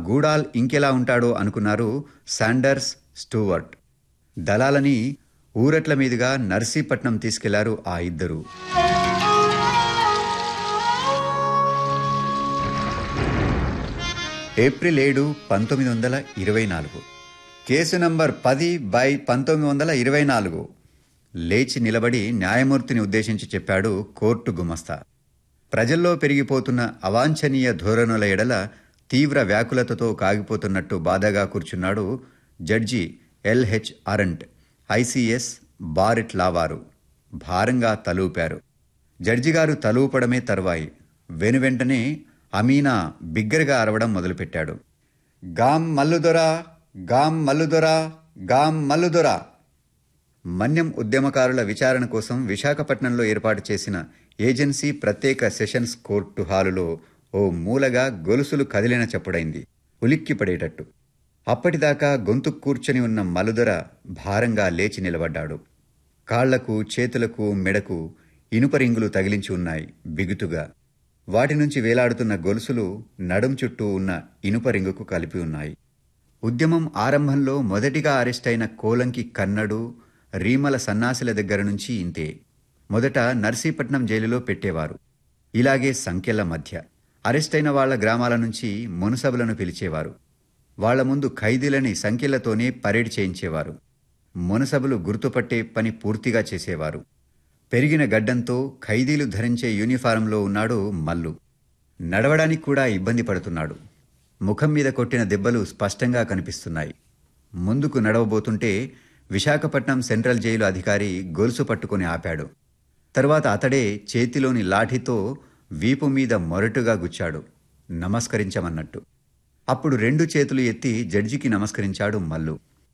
గూడాల్ ఇంకెలా ఉంటాడో అనుకున్నారు శాండర్స్ స్టూవర్ట్ దళాలని ఊరట్ల మీదుగా నర్సీపట్నం తీసుకెళ్లారు ఆ ఇద్దరు ఏప్రిల్ ఏడు పంతొమ్మిది వందల ఇరవై నాలుగు కేసు నంబర్ పది బై పంతొమ్మిది వందల ఇరవై నాలుగు లేచి నిలబడి న్యాయమూర్తిని ఉద్దేశించి చెప్పాడు కోర్టు గుమస్తా ప్రజల్లో పెరిగిపోతున్న అవాంఛనీయ ధోరణుల ఎడల తీవ్ర వ్యాకులతతో కాగిపోతున్నట్టు బాధగా కూర్చున్నాడు judge LH Arant ICS bar at లావారు భారంగా తలూపారు జడ్జిగారు తలూపడమే తర్వాయి వెనువెంటనే అమీనా బిగ్గరగా అరవడం మొదలుపెట్టాడు గాం మల్లుదొర గాం మల్లుదొర గాం మల్లుదొర మన్యం ఉద్యమకారుల విచారణ కోసం విశాఖపట్నంలో ఏర్పాటు చేసిన ఏజెన్సీ ప్రత్యేక సెషన్స్ కోర్టు హాలులో ఓ మూలగా గొలుసులు కదిలిన చప్పుడైంది ఉలిక్కిపడేటట్టు అప్పటిదాకా గొంతు కూర్చొని ఉన్న మలుదొర భారంగా లేచి నిలబడ్డాడు కాళ్లకు చేతులకు మెడకు ఇనుప రింగులు తగిలించి ఉన్నాయి బిగుతుగా వాటి నుంచి వేలాడుతున్న గొలుసులు నడుం చుట్టూ ఉన్న ఇనుప రింగుకు కలిపి ఉన్నాయి ఉద్యమం ఆరంభంలో మొదటిగా అరెస్టైన కోలంకి కన్నడు రీమల సన్నాసుల దగ్గర నుంచి ఇంతే మొదట నర్సీపట్నం జైలులో పెట్టేవారు ఇలాగే సంఖ్యల మధ్య అరెస్టైన వాళ్ల గ్రామాల నుంచి మునసబులను పిలిచేవారు వాళ్ల ముందు ఖైదీలని సంఖ్యలతోనే పరేడ్ చేయించేవారు మునసబులు గుర్తుపట్టే పని పూర్తిగా చేసేవారు పెరిగిన గడ్డంతో ఖైదీలు ధరించే యూనిఫారంలో ఉన్నాడు మల్లు నడవడానికి కూడా ఇబ్బంది పడుతున్నాడు ముఖం మీద కొట్టిన దెబ్బలు స్పష్టంగా కనిపిస్తున్నాయి ముందుకు నడవబోతుంటే విశాఖపట్నం సెంట్రల్ జైలు అధికారి గొలుసు పట్టుకుని ఆపాడు తరువాత అతడే చేతిలోని లాఠీతో వీపు మీద మొరటుగా గుచ్చాడు నమస్కరించమన్నట్టు అప్పుడు రెండు చేతులు ఎత్తి జడ్జికి నమస్కరించాడు మల్లు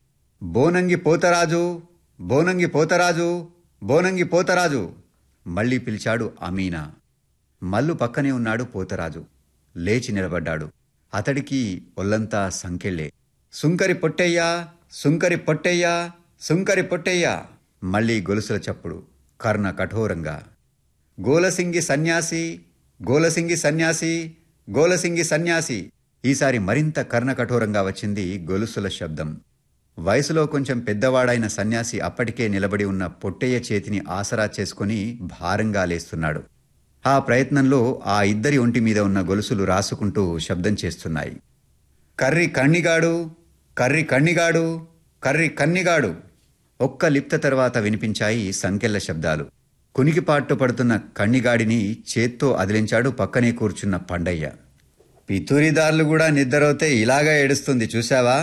బోనంగి పోతరాజు బోనంగి పోతరాజు బోనంగి పోతరాజు మళ్ళీ పిలిచాడు అమీనా మల్లు పక్కనే ఉన్నాడు పోతరాజు లేచి నిలబడ్డాడు అతడికి ఒల్లంతా సంకెళ్ళే సుంకరి పొట్టయ్యా సుంకరి పొట్టయ్యా సుంకరి పొట్టయ్యా మళ్ళీ గొలుసుల చప్పుడు కర్ణ కఠోరంగా గోలసింగి సన్యాసి గోలసింగి సన్యాసి గోలసింగి సన్యాసి ఈసారి మరింత కర్ణ కఠోరంగా వచ్చింది గొలుసుల శబ్దం వయసులో కొంచెం పెద్దవాడైన సన్యాసి అప్పటికే నిలబడి ఉన్న పొట్టయ్య చేతిని ఆసరా చేసుకుని భారంగా లేస్తున్నాడు ఆ ప్రయత్నంలో ఆ ఇద్దరి ఒంటి మీద ఉన్న గొలుసులు రాసుకుంటూ శబ్దం చేస్తున్నాయి కర్రి కన్నిగాడు కర్రి కన్నిగాడు కర్రి కన్నిగాడు ఒక్క లిప్త తర్వాత వినిపించాయి సంకెళ్ల శబ్దాలు కునికిపాట్టు పడుతున్న కన్నిగాడిని చేత్తో అదిలించాడు పక్కనే కూర్చున్న పండయ్య పితూరిదారులు కూడా నిద్రవుతే ఇలాగా ఏడుస్తుంది చూశావా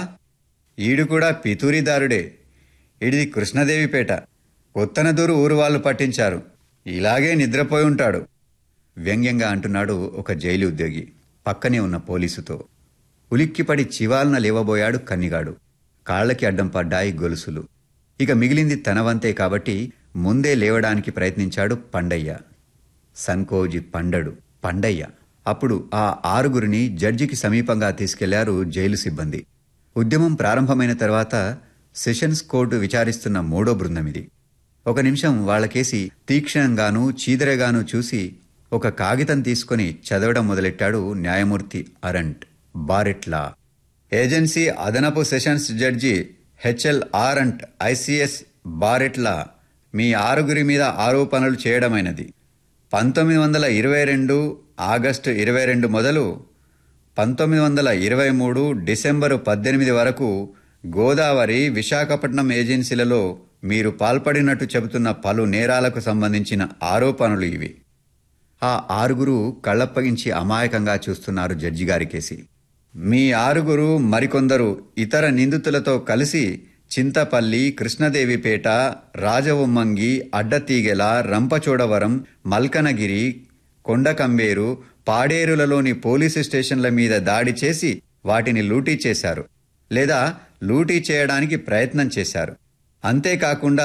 ఈడు కూడా పితూరిదారుడే ఇడిది కృష్ణదేవిపేట కొత్తనదూరు ఊరు వాళ్ళు పట్టించారు ఇలాగే నిద్రపోయి ఉంటాడు వ్యంగ్యంగా అంటున్నాడు ఒక జైలు ఉద్యోగి పక్కనే ఉన్న పోలీసుతో ఉలిక్కిపడి చివాలన లేవబోయాడు కన్నిగాడు కాళ్లకి అడ్డం పడ్డాయి గొలుసులు ఇక మిగిలింది తనవంతే కాబట్టి ముందే లేవడానికి ప్రయత్నించాడు పండయ్య సంకోజి పండడు పండయ్య అప్పుడు ఆ ఆరుగురిని జడ్జికి సమీపంగా తీసుకెళ్లారు జైలు సిబ్బంది ఉద్యమం ప్రారంభమైన తర్వాత సెషన్స్ కోర్టు విచారిస్తున్న మూడో బృందం ఇది ఒక నిమిషం వాళ్లకేసి తీక్షణంగానూ చీదరగానూ చూసి ఒక కాగితం తీసుకుని చదవడం మొదలెట్టాడు న్యాయమూర్తి అరంట్ బారెట్లా ఏజెన్సీ అదనపు sessions judge HL Arant ICS bar at law మీ ఆరుగురి మీద ఆరోపణలు చేయడమైనది పంతొమ్మిది వందల ఇరవై రెండు ఆగస్టు ఇరవై రెండు మొదలు పంతొమ్మిది వందల ఇరవై మూడు డిసెంబరు పద్దెనిమిది వరకు గోదావరి విశాఖపట్నం ఏజెన్సీలలో మీరు పాల్పడినట్టు చెబుతున్న పలు నేరాలకు సంబంధించిన ఆరోపణలు ఇవి ఆ ఆరుగురు కళ్ళప్పగించి అమాయకంగా చూస్తున్నారు జడ్జి గారి కేసి మీ ఆరుగురు మరికొందరు ఇతర నిందితులతో కలిసి చింతపల్లి కృష్ణదేవిపేట రాజవొమ్మంగి అడ్డతీగెల రంపచోడవరం మల్కనగిరి కొండకంబేరు పాడేరులలోని పోలీసు స్టేషన్ల మీద దాడి చేసి వాటిని లూటీ చేశారు లేదా లూటీ చేయడానికి ప్రయత్నం చేశారు అంతేకాకుండా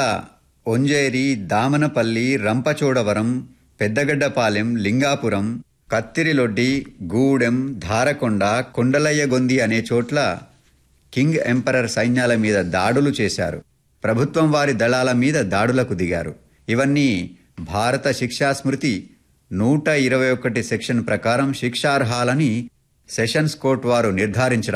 ఒంజేరి దామనపల్లి రంపచోడవరం పెద్దగడ్డపాలెం లింగాపురం కత్తిరిలొడ్డి గూడెం ధారకొండ కొండలయ్యగొంది అనే చోట్ల కింగ్ ఎంపరర్ సైన్యాల మీద దాడులు చేశారు ప్రభుత్వం వారి దళాల మీద దాడులకు దిగారు ఇవన్నీ భారత శిక్షా స్మృతి నూట ఇరవై ఒకటి సెక్షన్ ప్రకారం శిక్షార్హాలని సెషన్స్ కోర్టు వారు నిర్ధారించడం